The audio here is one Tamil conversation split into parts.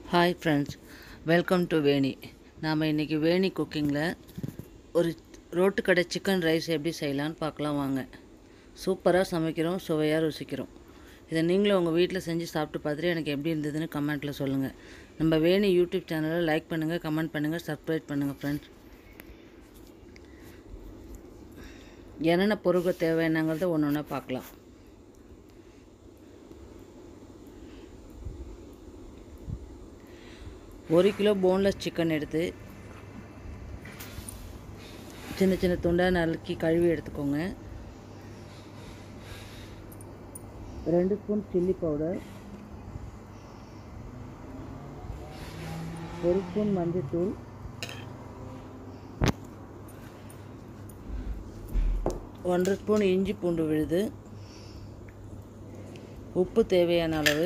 hi friends welcome to Veni நாம் இன்றைக்கி வேணி குக்கிங்கில் ஒரு ரோட்டு கடை சிக்கன் ரைஸ் எப்படி செய்யலான்னு பார்க்கலாம் வாங்க சூப்பராக சமைக்கிறோம் சுவையாக ருசிக்கிறோம் இதை நீங்களும் உங்கள் வீட்டில் செஞ்சு சாப்பிட்டு பார்த்துட்டு எனக்கு எப்படி இருந்ததுன்னு கமெண்ட்டில் சொல்லுங்கள் நம்ம வேணி யூடியூப் சேனலை லைக் பண்ணுங்கள் கமெண்ட் பண்ணுங்கள் சப்ஸ்கிரைப் பண்ணுங்கள் ஃப்ரெண்ட்ஸ் என்னென்ன பொருட்கள் தேவைன்னாங்கிறத ஒன்று ஒன்றா பார்க்கலாம் ஒரு கிலோ போன்லெஸ் சிக்கன் எடுத்து சின்ன சின்ன துண்டாக நறுக்கி கழுவி எடுத்துக்கோங்க ரெண்டு ஸ்பூன் சில்லி பவுடர் ஒரு ஸ்பூன் மஞ்சள்தூள் ஒன்றரை ஸ்பூன் இஞ்சி பூண்டு விழுது உப்பு தேவையான அளவு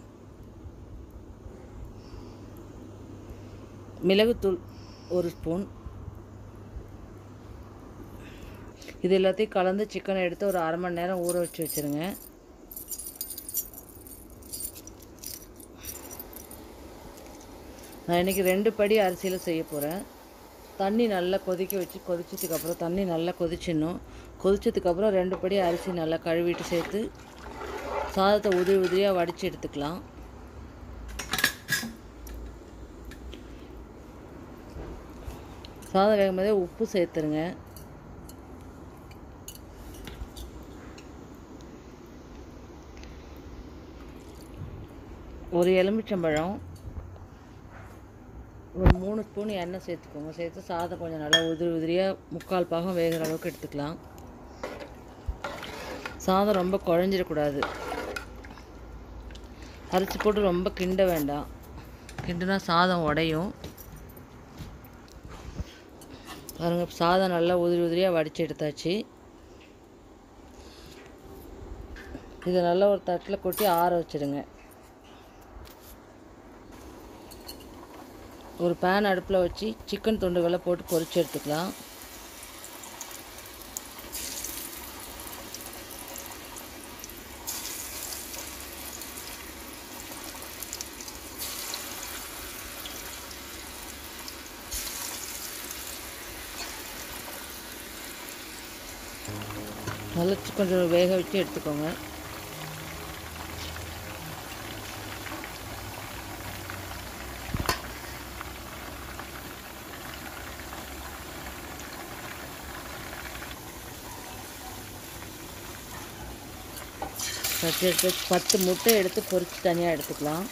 மிளகுத்தூள் ஒரு ஸ்பூன் இது எல்லாத்தையும் கலந்து சிக்கனை எடுத்து ஒரு அரை மணி நேரம் ஊற வச்சு வச்சுருங்க நான் இன்றைக்கி ரெண்டு படி அரிசியில் செய்ய போகிறேன் தண்ணி நல்லா கொதிக்க வச்சு கொதிச்சதுக்கப்புறம் தண்ணி நல்லா கொதிச்சிடணும் கொதிச்சதுக்கப்புறம் ரெண்டு படி அரிசி நல்லா கழுவிட்டு சேர்த்து சாதத்தை உதிரி உதிரியாக வடித்து எடுத்துக்கலாம் சாதம் வேகும் போதே உப்பு சேர்த்துருங்க ஒரு எலுமிச்சம்பழம் ஒரு மூணு ஸ்பூன் எண்ணெய் சேர்த்துக்கோங்க சேர்த்து சாதம் கொஞ்சம் நல்லா உதிரி உதிரியாக முக்கால் பாகம் வேகிற அளவுக்கு எடுத்துக்கலாம் சாதம் ரொம்ப குழஞ்சிடக்கூடாது அரிசி போட்டு ரொம்ப கிண்ட வேண்டாம் கிண்டுனா சாதம் உடையும் பாருங்க சாதம் நல்லா உதிரி உதிரியாக வடித்து எடுத்தாச்சு இதை நல்லா ஒரு தட்டில் கொட்டி ஆற வச்சிடுங்க ஒரு பேன் அடுப்பில் வச்சு சிக்கன் துண்டுகளை போட்டு பொரிச்சு எடுத்துக்கலாம் நல்லா கொஞ்சம் வேக வச்சு எடுத்துக்கோங்க பத்து எடுத்து பத்து முட்டை எடுத்து பொரிச்சு தனியாக எடுத்துக்கலாம்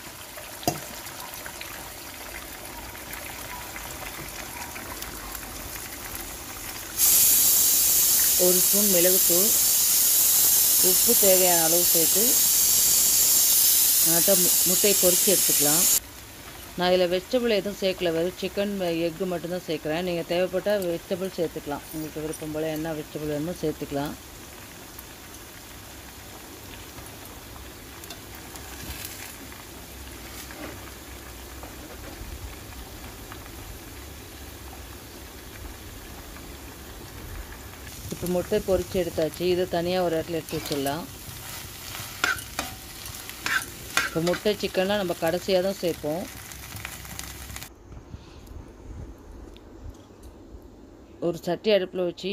ஒரு ஸ்பூன் மிளகுத்தூள் உப்பு தேவையான அளவு சேர்த்து நட்டை முட்டையை பொரித்து எடுத்துக்கலாம் நான் இதில் வெஜிடபிள் எதுவும் சேர்க்கல வெறும் சிக்கன் எக்கு மட்டும்தான் சேர்க்குறேன் நீங்கள் தேவைப்பட்டால் வெஜிடபிள் சேர்த்துக்கலாம் உங்களுக்கு விருப்பம் போல் என்ன வெஜிடபிள் வேணுமோ சேர்த்துக்கலாம் இப்போ முட்டை பொரித்து எடுத்தாச்சு இதை தனியாக ஒரு இடத்துல எடுத்து வச்சிடலாம் இப்போ முட்டை சிக்கன்லாம் நம்ம கடைசியாக தான் சேர்ப்போம் ஒரு சட்டி அடுப்பில் வச்சு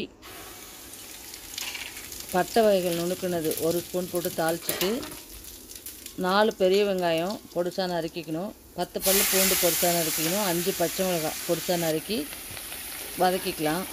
பட்டை வகைகள் நுணுக்குனது ஒரு ஸ்பூன் போட்டு தாளிச்சிட்டு நாலு பெரிய வெங்காயம் பொடிசா நறுக்கிக்கணும் பத்து பல் பூண்டு பொடிசா நறுக்கிக்கணும் அஞ்சு பச்சை மிளகாய் பொடிசா நறுக்கி வதக்கிக்கலாம்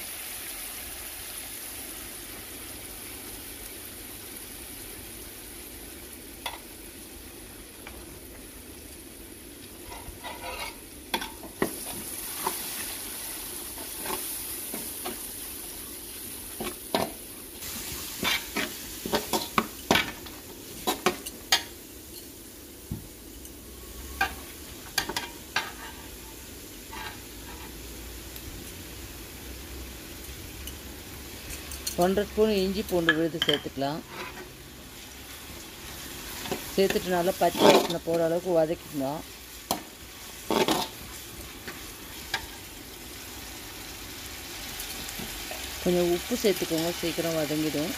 ஒன்றரை ஸ்பூன் இஞ்சி பூண்டு விழுது சேர்த்துக்கலாம் சேர்த்துட்டு நல்லா பச்சை வாசனை போகிற அளவுக்கு வதக்கிக்கணும் கொஞ்சம் உப்பு சேர்த்துக்கோங்க சீக்கிரம் வதங்கிடும்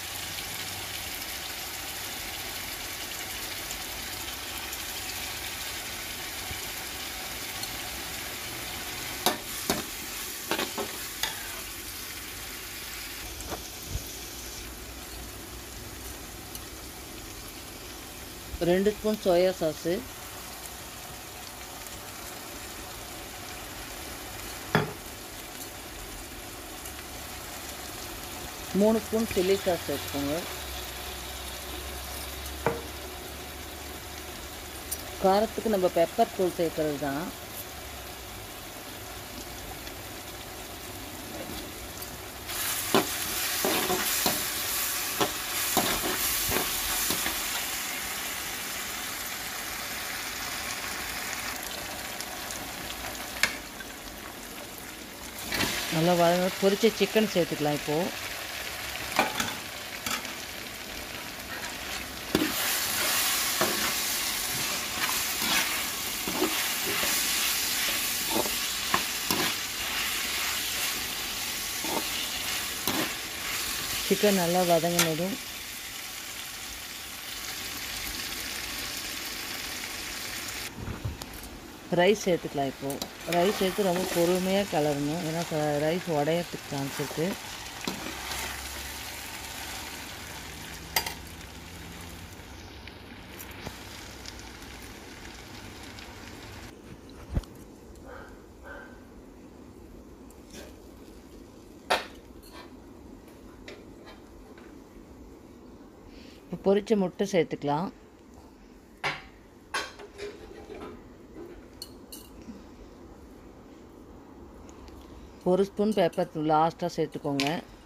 ரெண்டு ஸ்பூன் சோயா சாஸு மூணு ஸ்பூன் சில்லி சாஸ் சேர்த்துக்கோங்க காரத்துக்கு நம்ம பெப்பர் தூள் சேர்க்கறது தான் நல்லா வதங்க பொரிச்ச சிக்கன் சேர்த்துக்கலாம் இப்போது சிக்கன் நல்லா வதங்கினதும் ரைஸ் சேர்த்துக்கலாம் இப்போது ரைஸ் சேர்த்து ரொம்ப பொறுமையாக கலரணும் ஏன்னா ரைஸ் உடையறதுக்கு சான்ஸ் இருக்குது இப்போ பொரிச்ச முட்டை சேர்த்துக்கலாம் ஒரு ஸ்பூன் பெப்பர் தூள் லாஸ்ட்டாக சேர்த்துக்கோங்க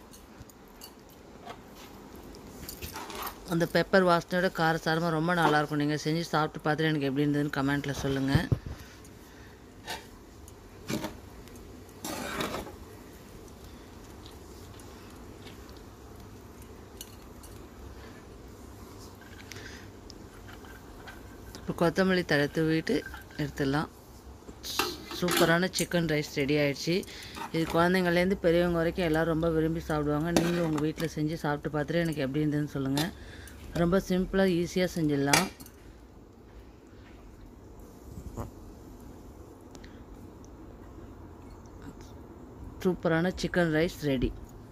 அந்த பெப்பர் வாசனையோட காரசாரமாக ரொம்ப நல்லாயிருக்கும் நீங்கள் செஞ்சு சாப்பிட்டு பார்த்துட்டு எனக்கு எப்படி இருந்ததுன்னு கமெண்ட்டில் சொல்லுங்கள் இப்போ கொத்தமல்லி தழை தூவிட்டு எடுத்துடலாம் சூப்பரான சிக்கன் ரைஸ் ரெடி ஆயிடுச்சு இது குழந்தைங்கள்லேருந்து பெரியவங்க வரைக்கும் எல்லோரும் ரொம்ப விரும்பி சாப்பிடுவாங்க நீங்களும் உங்கள் வீட்டில் செஞ்சு சாப்பிட்டு பார்த்துட்டு எனக்கு எப்படி இருந்ததுன்னு சொல்லுங்கள் ரொம்ப சிம்பிளாக ஈஸியாக செஞ்சிடலாம் சூப்பரான சிக்கன் ரைஸ் ரெடி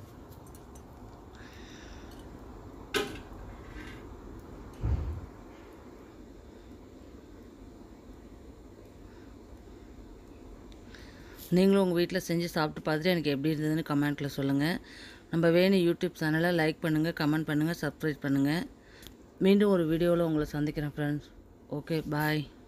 நீங்களும் உங்கள் வீட்டில் செஞ்சு சாப்பிட்டு பார்த்துட்டு எனக்கு எப்படி இருந்ததுன்னு கமெண்ட்டில் சொல்லுங்கள் நம்ம வேணு யூடியூப் சேனலை லைக் பண்ணுங்கள் கமெண்ட் பண்ணுங்கள் சப்ஸ்கிரைப் பண்ணுங்கள் மீண்டும் ஒரு வீடியோவில் உங்களை சந்திக்கிறேன் ஃப்ரெண்ட்ஸ் ஓகே பாய்